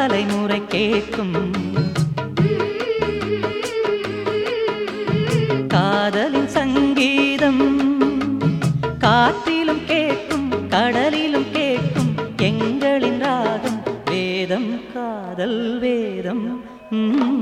தலைமுறை கேட்கும் காதலின் சங்கீதம் காற்றிலும் கேட்கும் கடலிலும் கேட்கும் எங்களின் ராகம் வேதம் காதல் வேதம் ம்.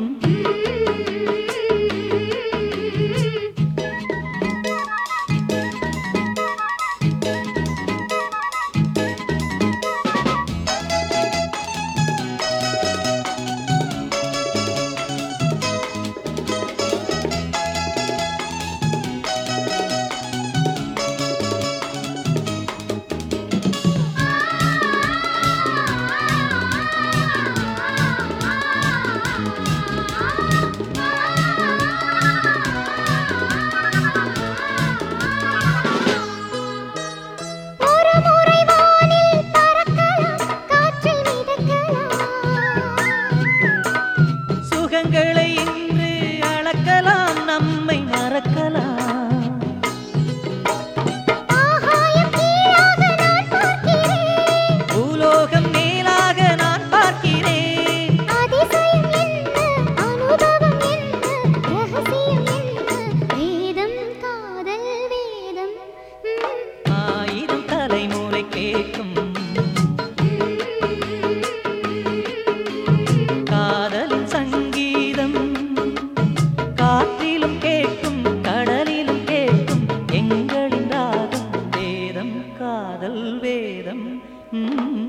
ஒரு முறை வானில் பறக்கலாம் காற்றில் மிதக்கலாம் சுகங்களை இன்று அளக்கலாம் நம்மை மறக்கலாம் ஆகாயம் கீழாக நான் பார்க்கிறேன் பூலோகம் மேலாக நான் பார்க்கிறேன் அதிசயம் என்ன அனுபவம் என்ன ரகசியம் என்ன வேதம் காதல் வேதம் ம். ஆயிரம் தலைமுறை கேட்கும் காதலின் சங்கீதம் காற்றிலும் கேட்கும் கடலிலும் கேட்கும் எங்களின் ராகம் வேதம் காதல் வேதம் ம்.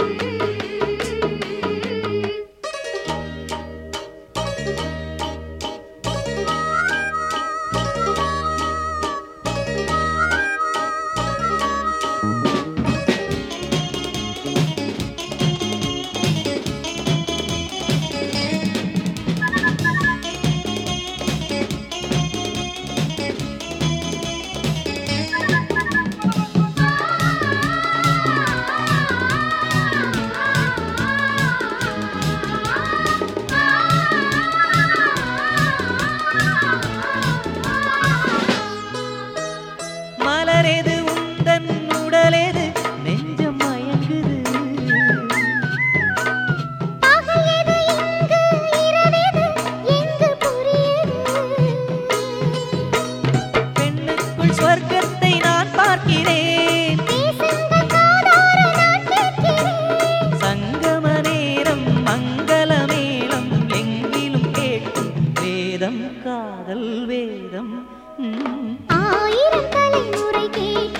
மலரெது உந்தன் உடலெது நெஞ்சம் மயங்குது பகல் எது இங்கு இரவெது எங்கு புரியுது பெண்ணுக்குள் சொர்க்கத்தை நான் பார்க்கிறேன் பேசுங்கள் காதார நான் கேட்கிறேன் சங்கம நேரம் மங்கள மேளம் எங்கிலும் கேட்கும் வேதம் காதல் வேதம் ம். ஆயிரம் தலைமுறை கேட்கும்